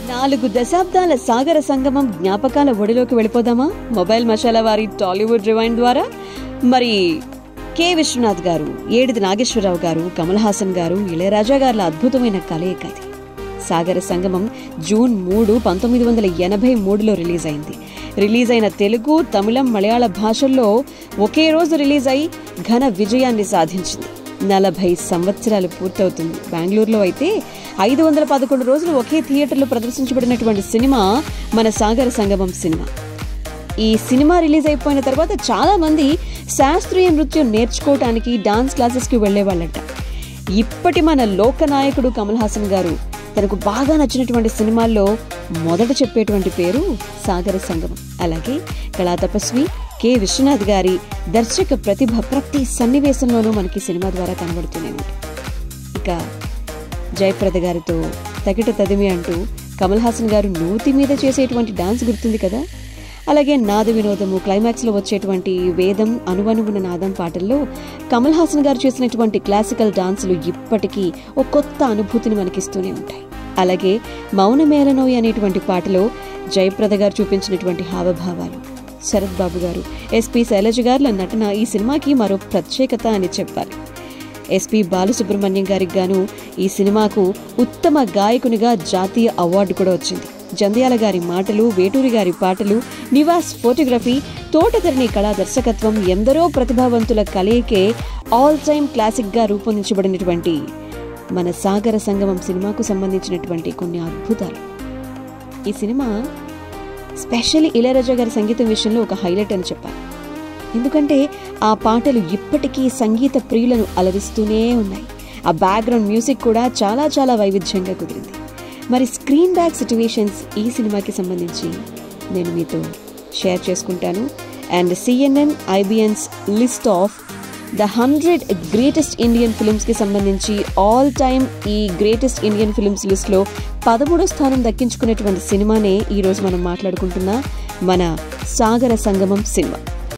నాలుగు దశాబ్దాల సాగర సంగమం జ్ఞాపకాల ఒడిలోకి వెళ్ళిపోదామా మొబైల్ మసాలా వారి టాలీవుడ్ రివైండ్ ద్వారా మరి కె విశ్వనాథ్ గారు ఏడిది నాగేశ్వరరావు గారు కమల్ హాసన్ గారు ఇళయరాజా గారుల అద్భుతమైన కలయిక అది సాగర సంగమం జూన్ మూడు పంతొమ్మిది వందల ఎనభై మూడులో రిలీజ్ అయింది రిలీజ్ అయిన తెలుగు తమిళం మలయాళ భాషల్లో ఒకే రోజు రిలీజ్ అయి ఘన విజయాన్ని సాధించింది నలభై సంవత్సరాలు పూర్తవుతుంది బెంగళూరులో అయితే ఐదు వందల పదకొండు రోజులు ఒకే థియేటర్లో ప్రదర్శించబడినటువంటి సినిమా మన సాగర సంగమం సినిమా ఈ సినిమా రిలీజ్ అయిపోయిన తర్వాత చాలా మంది శాస్త్రీయ నృత్యం నేర్చుకోవటానికి డాన్స్ క్లాసెస్కి వెళ్ళేవాళ్ళంట ఇప్పటి మన లోకనాయకుడు కమల్ హాసన్ గారు తనకు బాగా నచ్చినటువంటి సినిమాల్లో మొదట చెప్పేటువంటి పేరు సాగర సంగమం అలాగే కళా తపస్వి కె విశ్వనాథ్ గారి దర్శక ప్రతిభ ప్రతి సన్నివేశంలోనూ మనకి సినిమా ద్వారా కనబడుతూనే ఉంది ఇక జయప్రద గారితో తగిట తదిమి అంటూ కమల్ హాసన్ గారు నూతి మీద చేసేటువంటి డాన్స్ గుర్తుంది కదా అలాగే నాద వినోదము క్లైమాక్స్లో వచ్చేటువంటి వేదం అనువనుగుణ నాదం పాటల్లో కమల్ హాసన్ గారు చేసినటువంటి క్లాసికల్ డాన్సులు ఇప్పటికీ ఒక కొత్త అనుభూతిని మనకిస్తూనే ఉంటాయి అలాగే మౌనమేళనోయ్ అనేటువంటి పాటలో జయప్రద గారు చూపించినటువంటి హావభావాలు శరత్ బాబు గారు ఎస్పి శైలజ గారుల నటన ఈ సినిమాకి మరో ప్రత్యేకత అని చెప్పాలి ఎస్పి బాలసుబ్రహ్మణ్యం గారికి గాను ఈ సినిమాకు ఉత్తమ గాయకునిగా జాతీయ అవార్డు కూడా వచ్చింది జంధ్యాల గారి మాటలు వేటూరి గారి పాటలు నివాస్ ఫోటోగ్రఫీ తోటధరణి కళా దర్శకత్వం ఎందరో ప్రతిభావంతుల కలయికే ఆల్ టైమ్ క్లాసిక్గా రూపొందించబడినటువంటి మన సాగర సంగమం సినిమాకు సంబంధించినటువంటి కొన్ని అద్భుతాలు ఈ సినిమా స్పెషల్లీ ఇళయరాజా గారి సంగీతం విషయంలో ఒక హైలైట్ అని చెప్పాలి ఎందుకంటే ఆ పాటలు ఇప్పటికీ సంగీత ప్రియులను అలరిస్తూనే ఉన్నాయి ఆ బ్యాక్గ్రౌండ్ మ్యూజిక్ కూడా చాలా చాలా వైవిధ్యంగా కుదిరింది మరి స్క్రీన్ బ్యాక్ సిచ్యువేషన్స్ ఈ సినిమాకి సంబంధించి నేను మీతో షేర్ చేసుకుంటాను and CNN IBN's list of the hundred greatest Indian ఫిల్మ్స్కి సంబంధించి ఆల్ టైమ్ ఈ గ్రేటెస్ట్ ఇండియన్ ఫిల్మ్స్ లిస్ట్లో పదమూడో స్థానం దక్కించుకునేటువంటి సినిమానే ఈరోజు మనం మాట్లాడుకుంటున్న మన సాగర సంగమం సినిమా